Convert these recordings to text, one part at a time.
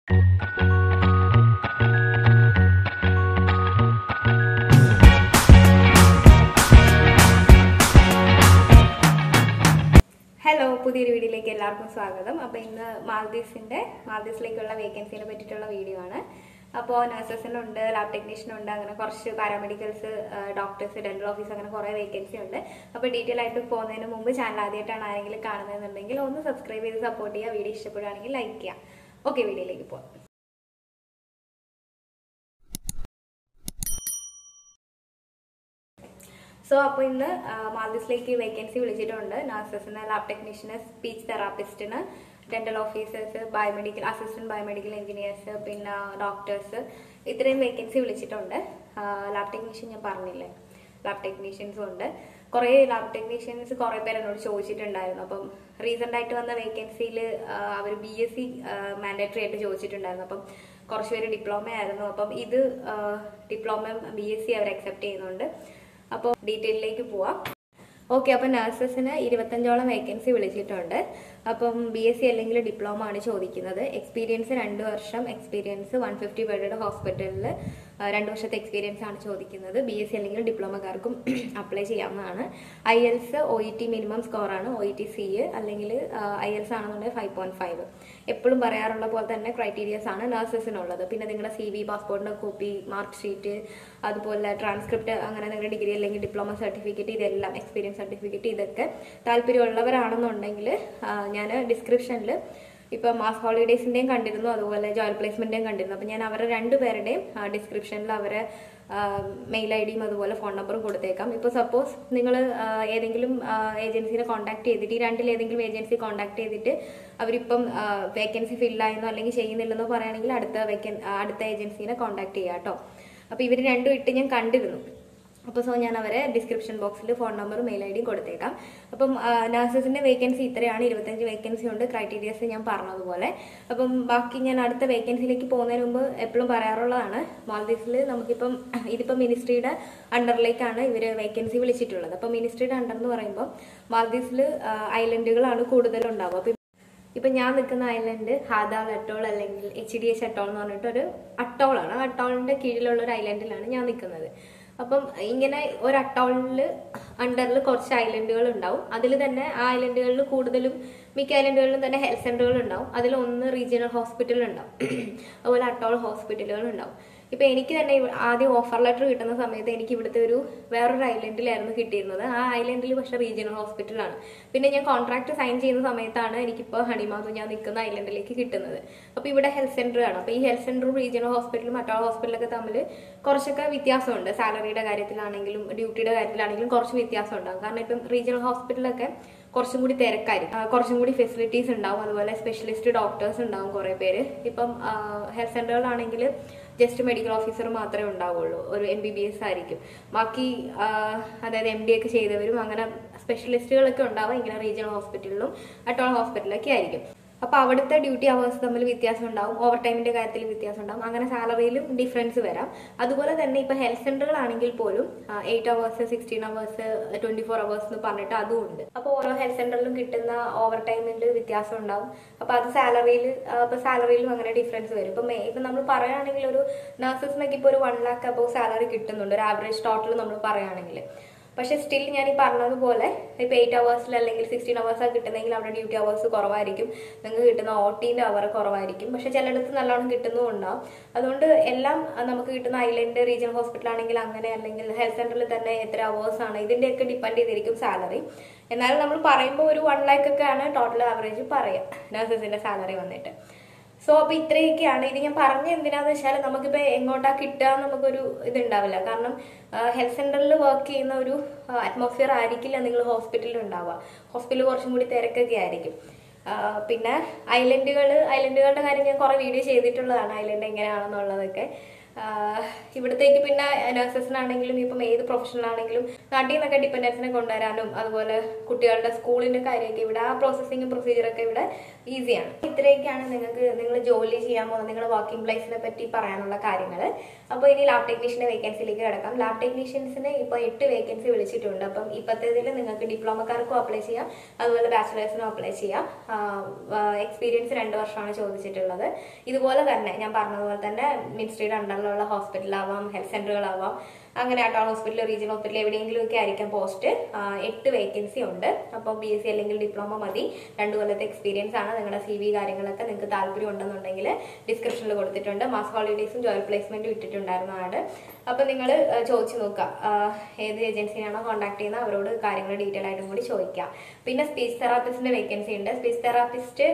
hello പുതിയൊരു വീഡിയോയിലേക്ക് എല്ലാവർക്കും സ്വാഗതം അപ്പോൾ ഇന്ന് മാൽദീവ്സിൻ്റെ മാൽദീവ്സിലേക്കുള്ള വേക്കൻസിനെ പറ്റിയിട്ടുള്ള വീഡിയോ ആണ് അപ്പോൾ നഴ്സസിനുണ്ട് ലാബ് ടെക്നീഷ്യനുണ്ട് അങ്ങനെ കുറച്ച് പാരാമെഡിക്കൽസ് ഡോക്ടേഴ്സ് ഡെന്റൽ ഓഫീസ് അങ്ങനെ കുറേ വേക്കൻസി ഉണ്ട് അപ്പോൾ ഡീറ്റെയിൽ ആയിട്ട് പോകുന്നതിന് മുമ്പ് ചാനൽ ആദ്യമായിട്ടാണ് ആരെങ്കിലും കാണുന്നതെന്നുണ്ടെങ്കിൽ ഒന്ന് സബ്സ്ക്രൈബ് ചെയ്ത് സപ്പോർട്ട് ചെയ്യുക വീഡിയോ ഇഷ്ടപ്പെടുകയാണെങ്കിൽ ലൈക്ക് ചെയ്യാം ഓക്കെ വീഡിയോയിലേക്ക് പോകാം സോ അപ്പോൾ ഇന്ന് മാൽദീവ്സിലേക്ക് വേക്കൻസി വിളിച്ചിട്ടുണ്ട് നഴ്സസിന് ലാബ് ടെക്നീഷ്യന് സ്പീച്ച് തെറാപ്പിസ്റ്റിന് dental officers biomedical assistant biomedical engineers പിന്നെ ഡോക്ടേഴ്സ് ഇത്രയും വേക്കൻസി വിളിച്ചിട്ടുണ്ട് ലാബ് ടെക്നീഷ്യൻ ഞാൻ പറഞ്ഞില്ലേ ലാബ് ടെക്നീഷ്യൻസും ഉണ്ട് കുറേ ലാബ് ടെക്നീഷ്യൻസ് കുറേ പേര് എന്നോട് ചോദിച്ചിട്ടുണ്ടായിരുന്നു അപ്പം റീസെൻ്റ് ആയിട്ട് വന്ന വേക്കൻസിയിൽ അവർ ബി എസ് സി മാൻഡേറ്ററി ആയിട്ട് ചോദിച്ചിട്ടുണ്ടായിരുന്നു അപ്പം കുറച്ച് പേര് ഡിപ്ലോമ ആയിരുന്നു അപ്പം ഇത് ഡിപ്ലോമ ബി എസ് സി അവർ അക്സെപ്റ്റ് ചെയ്യുന്നുണ്ട് അപ്പോൾ ഡീറ്റെയിലേക്ക് പോവാം ഓക്കെ അപ്പം നഴ്സസിന് ഇരുപത്തഞ്ചോളം വേക്കൻസി വിളിച്ചിട്ടുണ്ട് അപ്പം ബി എസ് സി അല്ലെങ്കിൽ ഡിപ്ലോമ ആണ് ചോദിക്കുന്നത് എക്സ്പീരിയൻസ് രണ്ട് വർഷം എക്സ്പീരിയൻസ് വൺ ഫിഫ്റ്റി ബെഡഡ് ഹോസ്പിറ്റലിൽ രണ്ട് വർഷത്തെ എക്സ്പീരിയൻസ് ആണ് ചോദിക്കുന്നത് ബി എസ് സി അല്ലെങ്കിൽ ഡിപ്ലോമക്കാർക്കും അപ്ലൈ ചെയ്യാവുന്നതാണ് IELTS O E T minimum സ്കോറാണ് ഒ ഇ ടി സി അല്ലെങ്കിൽ ഐ എൽസ് ആണെന്നുണ്ടെങ്കിൽ ഫൈവ് പോയിന്റ് ഫൈവ് എപ്പോഴും പറയാറുള്ള പോലെ തന്നെ ക്രൈറ്റീരിയസ് ആണ് നഴ്സസിനുള്ളത് പിന്നെ നിങ്ങളുടെ സി വി പാസ്പോർട്ടിൻ്റെ കോപ്പി മാർക്ക് ഷീറ്റ് അതുപോലെ ട്രാൻസ്ക്രിപ്റ്റ് അങ്ങനെ നിങ്ങളുടെ ഡിഗ്രി അല്ലെങ്കിൽ ഡിപ്ലോമ സർട്ടിഫിക്കറ്റ് ഇതെല്ലാം എക്സ്പീരിയൻസ് സർട്ടിഫിക്കറ്റ് ഇതൊക്കെ താല്പര്യമുള്ളവരാണെന്നുണ്ടെങ്കിൽ ഞാൻ ഡിസ്ക്രിപ്ഷനിൽ ഇപ്പം മാസ് ഹോളിഡേയ്സിൻ്റെയും കണ്ടിരുന്നു അതുപോലെ ജോയിൽ പ്ലേസ്മെൻറ്റേയും കണ്ടിരുന്നു അപ്പം ഞാൻ അവരുടെ രണ്ടുപേരുടെയും ഡിസ്ക്രിപ്ഷനിൽ അവരെ മെയിൽ ഐ ഡിയും അതുപോലെ ഫോൺ നമ്പറും കൊടുത്തേക്കാം ഇപ്പോൾ സപ്പോസ് നിങ്ങൾ ഏതെങ്കിലും ഏജൻസിനെ കോൺടാക്ട് ചെയ്തിട്ട് ഈ രണ്ടിൽ ഏതെങ്കിലും ഏജൻസി കോൺടാക്ട് ചെയ്തിട്ട് അവരിപ്പം വേക്കൻസി ഫില്ലായെന്നോ അല്ലെങ്കിൽ ചെയ്യുന്നില്ലെന്നോ പറയുകയാണെങ്കിൽ അടുത്ത വേക്കൻ അടുത്ത ഏജൻസീനെ കോൺടാക്ട് ചെയ്യാം കേട്ടോ അപ്പോൾ ഇവർ രണ്ടും ഇട്ട് ഞാൻ കണ്ടിരുന്നു അപ്പോൾ സോ ഞാൻ അവരെ ഡിസ്ക്രിപ്ഷൻ ബോക്സിൽ ഫോൺ നമ്പറും മെയിൽ ഐ ഡിയും കൊടുത്തേക്കാം അപ്പം നഴ്സസിൻ്റെ വേക്കൻസി ഇത്രയാണ് ഇരുപത്തഞ്ച് വേക്കൻസി ഉണ്ട് ക്രൈറ്റീരിയസ് ഞാൻ പറഞ്ഞതുപോലെ അപ്പം ബാക്കി ഞാൻ അടുത്ത വേക്കൻസിയിലേക്ക് പോകുന്നതിന് മുമ്പ് എപ്പോഴും പറയാറുള്ളതാണ് മാൽദീവ്സിൽ നമുക്കിപ്പം ഇതിപ്പം മിനിസ്ട്രിയുടെ അണ്ടറിലേക്കാണ് ഇവർ വേക്കൻസി വിളിച്ചിട്ടുള്ളത് അപ്പം മിനിസ്ട്രിയുടെ അണ്ടർ എന്ന് പറയുമ്പോൾ മാൽദീവ്സിൽ ഐലൻഡുകളാണ് കൂടുതലുണ്ടാവുക അപ്പം ഇപ്പം ഞാൻ നിൽക്കുന്ന ഐലൻഡ് ഹാദാൾ അട്ടോൾ അല്ലെങ്കിൽ എച്ച് ഡി എച്ച് അട്ടോൾ എന്ന് പറഞ്ഞിട്ട് ഒരു അട്ടോളാണ് ആ അട്ടോളിൻ്റെ കീഴിലുള്ള ഒരു ഐലൻഡിലാണ് ഞാൻ നിൽക്കുന്നത് അപ്പം ഇങ്ങനെ ഒരു അട്ടോളിൽ അണ്ടറിൽ കുറച്ച് ഐലൻഡുകൾ ഉണ്ടാവും അതിൽ തന്നെ ആ ഐലൻഡുകളിൽ കൂടുതലും മിക്ക ഐലൻഡുകളിലും തന്നെ ഹെൽത്ത് സെൻ്ററുകൾ ഉണ്ടാവും അതിൽ ഒന്ന് റീജിയണൽ ഹോസ്പിറ്റൽ ഉണ്ടാവും അതുപോലെ അട്ടോൾ ഹോസ്പിറ്റലുകൾ ഉണ്ടാവും ഇപ്പം എനിക്ക് തന്നെ ആദ്യം ഓഫർ ലെറ്റർ കിട്ടുന്ന സമയത്ത് എനിക്ക് ഇവിടുത്തെ ഒരു വേറൊരു ഐലൻഡിലായിരുന്നു കിട്ടിയിരുന്നത് ആ ഐലൻഡിൽ പക്ഷേ റീജിയണൽ ഹോസ്പിറ്റലാണ് പിന്നെ ഞാൻ കോൺട്രാക്ട് സൈൻ ചെയ്യുന്ന സമയത്താണ് എനിക്കിപ്പോൾ ഹണിമാതു ഞാൻ നിൽക്കുന്ന ഐലൻഡിലേക്ക് കിട്ടുന്നത് അപ്പോൾ ഇവിടെ ഹെൽത്ത് സെൻ്റർ ആണ് അപ്പോൾ ഈ ഹെൽത്ത് സെൻ്ററും റീജിയണൽ ഹോസ്പിറ്റലും മറ്റുള്ള ഹോസ്പിറ്റലൊക്കെ തമ്മിൽ കുറച്ചൊക്കെ വ്യത്യാസമുണ്ട് സാലറിയുടെ കാര്യത്തിലാണെങ്കിലും ഡ്യൂട്ടിയുടെ കാര്യത്തിലാണെങ്കിലും കുറച്ച് വ്യത്യാസം ഉണ്ടാകും കാരണം ഇപ്പം റീജിയണൽ ഹോസ്പിറ്റലൊക്കെ കുറച്ചും കൂടി തിരക്കായിരിക്കും കുറച്ചും കൂടി ഫെസിലിറ്റീസ് ഉണ്ടാവും അതുപോലെ സ്പെഷ്യലിസ്റ്റ് ഡോക്ടേഴ്സ് ഉണ്ടാവും കുറേ പേര് ഇപ്പം ഹെൽത്ത് സെൻ്ററുകളാണെങ്കിൽ ജസ്റ്റ് മെഡിക്കൽ ഓഫീസർ മാത്രമേ ഉണ്ടാവുള്ളൂ ഒരു എം ബി ബി എസ് ആയിരിക്കും ബാക്കി അതായത് എം ഡി ഒക്കെ ചെയ്തവരും അങ്ങനെ സ്പെഷ്യലിസ്റ്റുകളൊക്കെ ഉണ്ടാവും ഇങ്ങനെ റീജിയണൽ ഹോസ്പിറ്റലിലും അട്ടോൾ ഹോസ്പിറ്റലൊക്കെ ആയിരിക്കും അപ്പോൾ അവിടുത്തെ ഡ്യൂട്ടി അവേഴ്സ് തമ്മിൽ വ്യത്യാസം ഉണ്ടാവും ഓവർ ടൈമിന്റെ കാര്യത്തിൽ വ്യത്യാസം ഉണ്ടാവും അങ്ങനെ സാലറിയിലും ഡിഫറൻസ് വരാം അതുപോലെ തന്നെ ഇപ്പോൾ ഹെൽത്ത് സെന്ററുകളാണെങ്കിൽ പോലും eight hours sixteen hours twenty four hours എന്ന് പറഞ്ഞിട്ട് അതും ഉണ്ട് അപ്പോൾ ഓരോ ഹെൽത്ത് സെന്ററിലും കിട്ടുന്ന ഓവർ ടൈമിൽ വ്യത്യാസം ഉണ്ടാവും അപ്പോൾ അത് സാലറിയിൽ ഇപ്പോൾ സാലറിയിലും അങ്ങനെ ഡിഫറൻസ് വരും ഇപ്പം ഇപ്പം നമ്മൾ പറയുകയാണെങ്കിൽ ഒരു നഴ്സസിനൊക്കെ ഇപ്പോൾ ഒരു വൺ ലാക്ക് അബവ് സാലറി കിട്ടുന്നുണ്ട് ഒരു ആവറേജ് ടോട്ടൽ നമ്മൾ പറയുകയാണെങ്കിൽ പക്ഷേ സ്റ്റിൽ ഞാൻ ഈ പറഞ്ഞതുപോലെ ഇപ്പോൾ എയ്റ്റ് അവേഴ്സിൽ അല്ലെങ്കിൽ സിക്സ്റ്റീൻ അവേഴ്സാണ് കിട്ടുന്നെങ്കിൽ അവിടെ ഡ്യൂട്ടി അവേഴ്സ് കുറവായിരിക്കും നിങ്ങൾക്ക് കിട്ടുന്ന ഓട്ടീൻ്റെ അവർ കുറവായിരിക്കും പക്ഷേ ചിലയിടത്ത് നല്ലോണം കിട്ടുന്നുണ്ടാവും അതുകൊണ്ട് എല്ലാം നമുക്ക് കിട്ടുന്ന ഐലൻഡ് റീജിയണൽ ഹോസ്പിറ്റൽ ആണെങ്കിൽ അങ്ങനെ അല്ലെങ്കിൽ ഹെൽത്ത് സെൻ്ററിൽ തന്നെ എത്ര അവേഴ്സ് ആണ് ഇതിൻ്റെയൊക്കെ ഡിപ്പെൻഡ് ചെയ്തിരിക്കും സാലറി എന്നാലും നമ്മൾ പറയുമ്പോൾ ഒരു വൺ ലാക്ക് ഒക്കെ ആണ് ടോട്ടൽ ആവറേജ് പറയാം നഴ്സസിൻ്റെ സാലറി വന്നിട്ട് സോ അപ്പൊ ഇത്രയൊക്കെയാണ് ഇത് ഞാൻ പറഞ്ഞ എന്തിനാന്ന് വെച്ചാൽ നമുക്കിപ്പോ എങ്ങോട്ടാ കിട്ടുക നമുക്കൊരു ഇതുണ്ടാവില്ല കാരണം ഹെൽത്ത് സെന്ററിൽ വർക്ക് ചെയ്യുന്ന ഒരു അറ്റ്മോസ്ഫിയർ ആയിരിക്കില്ല നിങ്ങൾ ഹോസ്പിറ്റലിൽ ഉണ്ടാവുക ഹോസ്പിറ്റലിൽ കുറച്ചും കൂടി തിരക്കൊക്കെ ആയിരിക്കും പിന്നെ ഐലൻഡുകൾ ഐലൻഡുകളുടെ കാര്യം ഞാൻ കുറേ വീഡിയോ ചെയ്തിട്ടുള്ളതാണ് ഐലൻഡ് എങ്ങനെയാണെന്നുള്ളതൊക്കെ ആഹ് ഇവിടത്തേക്ക് പിന്നെ നഴ്സസിനാണെങ്കിലും ഇപ്പം ഏത് പ്രൊഫഷണലാണെങ്കിലും നാട്ടിൽ നിന്നൊക്കെ ഡിപ്പെൻഡൻസിനെ കൊണ്ടുവരാനും അതുപോലെ കുട്ടികളുടെ സ്കൂളിന്റെ കാര്യമൊക്കെ ഇവിടെ ആ പ്രോസസ്സിങ് പ്രൊസീജിയറൊക്കെ ഇവിടെ ഈസിയാണ് ഇത്രയൊക്കെയാണ് നിങ്ങൾക്ക് നിങ്ങൾ ജോലി ചെയ്യാൻ പോകുന്ന നിങ്ങളുടെ വർക്കിംഗ് പ്ലേസിനെ പറ്റി പറയാനുള്ള കാര്യങ്ങൾ അപ്പോൾ ഇനി ലാബ് ടെക്നീഷ്യന്റെ വേക്കൻസിയിലേക്ക് കിടക്കാം ലാബ് ടെക്നീഷ്യൻസിന് ഇപ്പോൾ എട്ട് വേക്കൻസി വിളിച്ചിട്ടുണ്ട് അപ്പം ഇപ്പോഴത്തേതിൽ നിങ്ങൾക്ക് ഡിപ്ലോമക്കാർക്കും അപ്ലൈ ചെയ്യാം അതുപോലെ ബാച്ചിലേഴ്സിനും അപ്ലൈ ചെയ്യാം എക്സ്പീരിയൻസ് രണ്ട് വർഷമാണ് ചോദിച്ചിട്ടുള്ളത് ഇതുപോലെ തന്നെ ഞാൻ പറഞ്ഞതുപോലെ തന്നെ മിനിസ്ട്രിയുടെ അണ്ടറിലുള്ള ഹോസ്പിറ്റലാവാം ഹെൽത്ത് സെന്ററുകളാവാം അങ്ങനെ ടൗൺ ഹോസ്പിറ്റൽ റീജിയണൽ ഹോസ്പിറ്റൽ എവിടെയെങ്കിലും ഒക്കെ ആയിരിക്കാം പോസ്റ്റ് എട്ട് വേക്കൻസി ഉണ്ട് അപ്പോൾ ബി എസ് സി അല്ലെങ്കിൽ ഡിപ്ലോമ മതി രണ്ട് കൊല്ലത്തെ എക്സ്പീരിയൻസ് ആണ് നിങ്ങളുടെ സി വി കാര്യങ്ങളൊക്കെ നിങ്ങൾക്ക് താല്പര്യം ഉണ്ടെന്നുണ്ടെങ്കിൽ ഡിസ്ക്രിപ്ഷനിൽ കൊടുത്തിട്ടുണ്ട് മാസ് ഹോളിഡേയ്സും ജോയിൻ പ്ലേസ്മെന്റും ഇട്ടിട്ടുണ്ടായിരുന്നതാണ് അപ്പോൾ നിങ്ങൾ ചോദിച്ചു നോക്കുക ആ, ഏത് ഏജൻസിയാണോ കോൺടാക്ട് ചെയ്യുന്നത് അവരോട് കാര്യങ്ങൾ ഡീറ്റെയിൽ ആയിട്ടും കൂടി ചോദിക്കുക പിന്നെ സ്പീച്ച് തെറാപ്പിസ്റ്റിന്റെ വേക്കൻസി ഉണ്ട് സ്പീച്ച് തെറാപ്പിസ്റ്റ്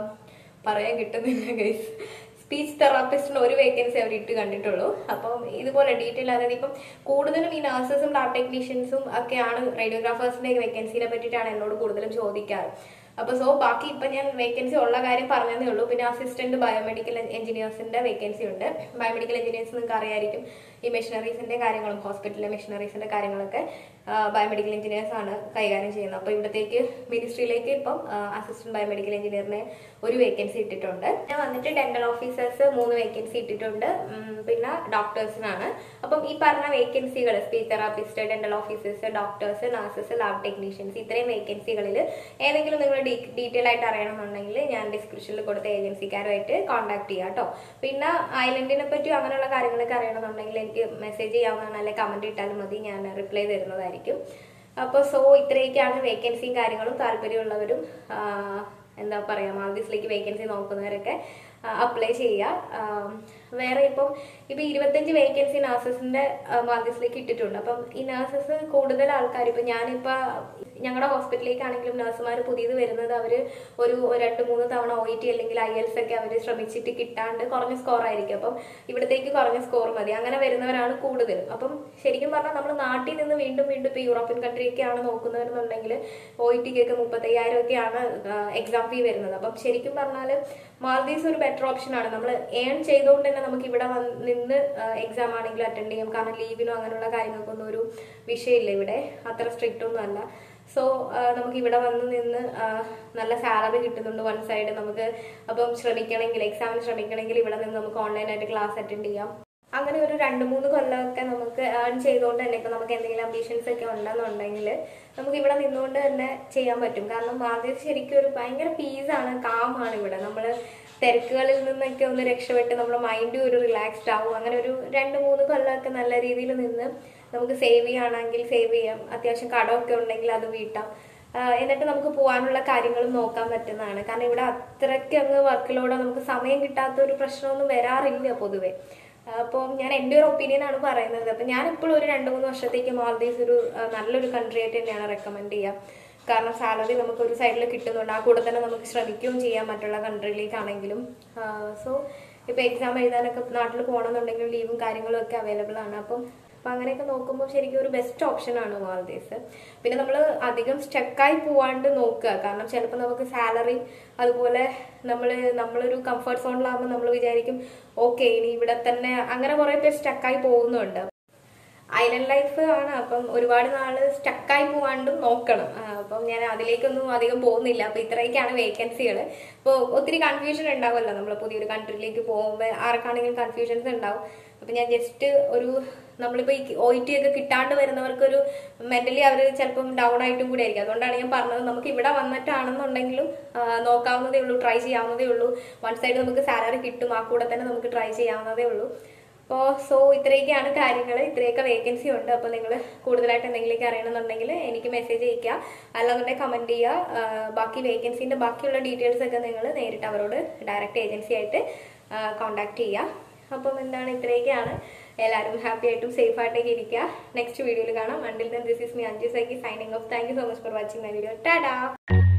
പറയാൻ കിട്ടുന്നില്ല ഗൈസ് സ്പീച്ച് തെറാപ്പിസ്റ്റിന് ഒരു വേക്കൻസി അവർ ഇട്ട് കണ്ടിട്ടുള്ളൂ അപ്പം ഇതുപോലെ ഡീറ്റെയിൽ അതായത് ഇപ്പം കൂടുതലും ഈ നഴ്സസും ലാബ് ടെക്നീഷ്യൻസും ഒക്കെയാണ് റേഡിയോഗ്രാഫേഴ്സിന്റെ വേക്കൻസിനെ പറ്റിയിട്ടാണ് എന്നോട് കൂടുതലും ചോദിക്കാറ് അപ്പൊ സോ ബാക്കി ഇപ്പൊ ഞാൻ വേക്കൻസി ഉള്ള കാര്യം പറഞ്ഞതേ ഉള്ളൂ പിന്നെ അസിസ്റ്റന്റ് ബയോമെഡിക്കൽ എഞ്ചിനീയേഴ്സിന്റെ വേക്കൻസി ഉണ്ട് ബയോമെഡിക്കൽ എഞ്ചിനീയേഴ്സ് നിങ്ങൾക്ക് അറിയായിരിക്കും ഈ മെഷീനറീസിന്റെ കാര്യങ്ങളും ഹോസ്പിറ്റലിലെ മെഷീനറീസിന്റെ കാര്യങ്ങളൊക്കെ ബയോമെഡിക്കൽ എഞ്ചിനീയേഴ്സ് ആണ് കൈകാര്യം ചെയ്യുന്നത് അപ്പോൾ ഇവിടത്തേക്ക് മിനിസ്ട്രിയിലേക്ക് ഇപ്പം അസിസ്റ്റന്റ് ബയോമെഡിക്കൽ എഞ്ചിനീയറിനെ ഒരു വേക്കൻസി ഇട്ടിട്ടുണ്ട് പിന്നെ വന്നിട്ട് ഡെന്റൽ ഓഫീസേഴ്സ് മൂന്ന് വേക്കൻസി ഇട്ടിട്ടുണ്ട് ഉം, പിന്നെ ഡോക്ടേഴ്സിനാണ് അപ്പം ഈ പറഞ്ഞ വേക്കൻസികൾ speech therapist dental officers doctors nurses lab technicians ഇത്രയും വേക്കൻസികളിൽ ഏതെങ്കിലും നിങ്ങൾ ഡീറ്റെയിൽ ആയിട്ട് അറിയണമെന്നുണ്ടെങ്കിൽ ഞാൻ ഡിസ്ക്രിപ്ഷനിൽ കൊടുത്ത ഏജൻസിക്കാരുമായിട്ട് കോൺടാക്ട് ചെയ്യാം കേട്ടോ പിന്നെ ഐലൻഡിനെ പറ്റി അങ്ങനെയുള്ള കാര്യങ്ങളൊക്കെ അറിയണമെന്നുണ്ടെങ്കിൽ എനിക്ക് മെസ്സേജ് ചെയ്യാവുന്നതാണ് അല്ലെങ്കിൽ കമന്റ് ഇട്ടാലും മതി ഞാൻ റിപ്ലൈ തരുന്നതായിരിക്കും അപ്പോൾ സോ ഇത്രയൊക്കെയാണ് വേക്കൻസിയും കാര്യങ്ങളും താല്പര്യമുള്ളവരും ആ, എന്താ പറയുക മാൽദീവ്സിലേക്ക് വേക്കൻസി നോക്കുന്നവരൊക്കെ അപ്ലൈ ചെയ്യുക ആ, വേറെ ഇപ്പം ഇപ്പം ഇരുപത്തഞ്ച് വേക്കൻസി നഴ്സസിന്റെ മാൽദീവ്സിലേക്ക് ഇട്ടിട്ടുണ്ട് അപ്പം ഈ നഴ്സസ് കൂടുതൽ ആൾക്കാർ ഇപ്പം ഞാനിപ്പോൾ ഞങ്ങളുടെ ഹോസ്പിറ്റലിലേക്കാണെങ്കിലും നഴ്സുമാർ പുതിയത് വരുന്നത് അവർ ഒരു രണ്ട് മൂന്ന് തവണ ഒ ടി അല്ലെങ്കിൽ ഐ എൽസ് ഒക്കെ അവർ ശ്രമിച്ചിട്ട് കിട്ടാണ്ട് കുറഞ്ഞ സ്കോർ ആയിരിക്കും അപ്പം ഇവിടത്തേക്ക് കുറഞ്ഞ സ്കോർ മതി അങ്ങനെ വരുന്നവരാണ് കൂടുതലും അപ്പം ശരിക്കും പറഞ്ഞാൽ നമ്മൾ നാട്ടിൽ നിന്ന് വീണ്ടും വീണ്ടും ഇപ്പോൾ യൂറോപ്യൻ കൺട്രി ഒക്കെയാണ് നോക്കുന്നവരെന്നുണ്ടെങ്കിൽ ഒ ഇ ടിക്കൊക്കെ മുപ്പത്തയ്യായിരം ഒക്കെയാണ് എക്സാം ഫീ വരുന്നത് അപ്പം ശരിക്കും പറഞ്ഞാൽ മാൽദീവ്സ് ഒരു ബെറ്റർ ഓപ്ഷൻ ആണ് നമ്മൾ ഏൺ ചെയ്തുകൊണ്ട് തന്നെ നമുക്ക് ഇവിടെ വന്ന് നിന്ന് എക്സാം ആണെങ്കിലും അറ്റൻഡ് ചെയ്യാം കാരണം ലീവിനോ അങ്ങനെയുള്ള കാര്യങ്ങൾക്കൊന്നും ഒരു വിഷയമില്ല ഇവിടെ അത്ര സ്ട്രിക്റ്റ് ഒന്നും അല്ല സോ നമുക്ക് ഇവിടെ വന്ന് നിന്ന് ആ, നല്ല സാലറി കിട്ടുന്നുണ്ട് വൺ സൈഡ് നമുക്ക് അപ്പം ശ്രമിക്കണമെങ്കിൽ എക്സാമിന് ശ്രമിക്കണമെങ്കിൽ ഇവിടെ നിന്ന് നമുക്ക് ഓൺലൈനായിട്ട് ക്ലാസ് അറ്റൻഡ് ചെയ്യാം അങ്ങനെ ഒരു രണ്ട് മൂന്ന് കൊല്ലമൊക്കെ നമുക്ക് ഏൺ ചെയ്തുകൊണ്ട് തന്നെ ഇപ്പം നമുക്ക് എന്തെങ്കിലും അംബിഷൻസ് ഒക്കെ ഉണ്ടെന്നുണ്ടെങ്കിൽ നമുക്ക് ഇവിടെ നിന്നുകൊണ്ട് തന്നെ ചെയ്യാൻ പറ്റും കാരണം ആദ്യം ശരിക്കും ഒരു ഭയങ്കര പീസാണ് കാമാണ് ഇവിടെ നമ്മൾ തിരക്കുകളിൽ നിന്നൊക്കെ ഒന്ന് രക്ഷപ്പെട്ട് നമ്മുടെ മൈൻഡും ഒരു റിലാക്സ്ഡ് ആവും അങ്ങനെ ഒരു രണ്ട് മൂന്ന് കൊല്ലമൊക്കെ നല്ല രീതിയിൽ നിന്ന് നമുക്ക് സേവ് ചെയ്യുകയാണെങ്കിൽ സേവ് ചെയ്യാം അത്യാവശ്യം കടമൊക്കെ ഉണ്ടെങ്കിൽ അത് വീട്ടാം ആഹ് എന്നിട്ട് നമുക്ക് പോകാനുള്ള കാര്യങ്ങളും നോക്കാൻ പറ്റുന്നതാണ് കാരണം ഇവിടെ അത്രയ്ക്ക് അങ്ങ് വർക്കിലൂടെ നമുക്ക് സമയം കിട്ടാത്ത ഒരു പ്രശ്നമൊന്നും വരാറില്ല പൊതുവെ അപ്പോൾ ഞാൻ എൻ്റെ ഒരു ഒപ്പീനിയൻ ആണ് പറയുന്നത് അപ്പം ഞാൻ ഇപ്പോഴും ഒരു രണ്ട് മൂന്ന് വർഷത്തേക്ക് മാൽദീവ്സ് ഒരു ആ, നല്ലൊരു കൺട്രി ആയിട്ട് തന്നെയാണ് റെക്കമെൻഡ് ചെയ്യുക കാരണം സാലറി നമുക്ക് ഒരു സൈഡിൽ കിട്ടുന്നുണ്ട് ആ കൂടെ തന്നെ നമുക്ക് ശ്രമിക്കുകയും ചെയ്യാം മറ്റുള്ള കൺട്രിയിലേക്കാണെങ്കിലും സോ ഇപ്പോൾ എക്സാം എഴുതാനൊക്കെ നാട്ടിൽ പോകണമെന്നുണ്ടെങ്കിൽ ലീവും കാര്യങ്ങളും ഒക്കെ അവൈലബിൾ ആണ് അപ്പം അപ്പം അങ്ങനെയൊക്കെ നോക്കുമ്പോൾ ശരിക്കും ഒരു ബെസ്റ്റ് ഓപ്ഷനാണ് മാൽദീവ്സ് പിന്നെ നമ്മൾ അധികം സ്റ്റക്കായി പോവാണ്ട് നോക്കുക കാരണം ചിലപ്പോൾ നമുക്ക് സാലറി അതുപോലെ നമ്മൾ നമ്മളൊരു കംഫർട്ട് സോണിലാകുമ്പോൾ നമ്മൾ വിചാരിക്കും ഓക്കെ ഇനി ഇവിടെ തന്നെ അങ്ങനെ കുറേ പേർ സ്റ്റക്കായി പോകുന്നുണ്ട് ഐലൻഡ് ലൈഫ് ആണ് അപ്പം ഒരുപാട് നാള് സ്റ്റക്കായി പോവാണ്ടും നോക്കണം ആ, അപ്പം ഞാൻ അതിലേക്കൊന്നും അധികം പോകുന്നില്ല അപ്പൊ ഇത്രയൊക്കെയാണ് വേക്കൻസികൾ അപ്പോൾ ഒത്തിരി കൺഫ്യൂഷൻ ഉണ്ടാവുമല്ലോ നമ്മൾ പുതിയൊരു കൺട്രിയിലേക്ക് പോകുമ്പോൾ ആർക്കാണെങ്കിലും കൺഫ്യൂഷൻസ് ഉണ്ടാവും അപ്പൊ ഞാൻ ജസ്റ്റ് ഒരു നമ്മളിപ്പോ ഈ ഒ ടി ഒക്കെ കിട്ടാണ്ട് വരുന്നവർക്കൊരു മെന്റലി അവർ ചിലപ്പം ഡൗൺ ആയിട്ടും കൂടി ആയിരിക്കും അതുകൊണ്ടാണ് ഞാൻ പറഞ്ഞത് നമുക്ക് ഇവിടെ വന്നിട്ടാണെന്നുണ്ടെങ്കിലും ആ, നോക്കാവുന്നതേ ഉള്ളൂ ട്രൈ ചെയ്യാവുന്നതേ ഉള്ളൂ വൺ സൈഡ് നമുക്ക് സാലറി കിട്ടും ആ കൂടെ തന്നെ നമുക്ക് ട്രൈ ചെയ്യാവുന്നതേ ഉള്ളൂ അപ്പോൾ സോ ഇത്രയൊക്കെയാണ് കാര്യങ്ങൾ ഇത്രയൊക്കെ വേക്കൻസി ഉണ്ട് അപ്പോൾ നിങ്ങൾ കൂടുതലായിട്ട് എന്തെങ്കിലുമൊക്കെ അറിയണമെന്നുണ്ടെങ്കിൽ എനിക്ക് മെസ്സേജ് അയക്കുക അല്ലാന്നുണ്ടെങ്കിൽ കമൻറ്റ് ചെയ്യുക ആ, ബാക്കി വേക്കൻസിൻ്റെ ബാക്കിയുള്ള ഡീറ്റെയിൽസ് ഒക്കെ നിങ്ങൾ നേരിട്ട് അവരോട് ഡയറക്റ്റ് ഏജൻസി ആയിട്ട് കോൺടാക്ട് ചെയ്യുക അപ്പം എന്താണ് ഇത്രയൊക്കെയാണ് എല്ലാവരും ഹാപ്പി ആയിട്ടും സേഫ് ആയിട്ടൊക്കെ ഇരിക്കുക നെക്സ്റ്റ് വീഡിയോയിൽ കാണാം until then this is me Anju സൈക്കി signing off thank you so much for watching my video Tata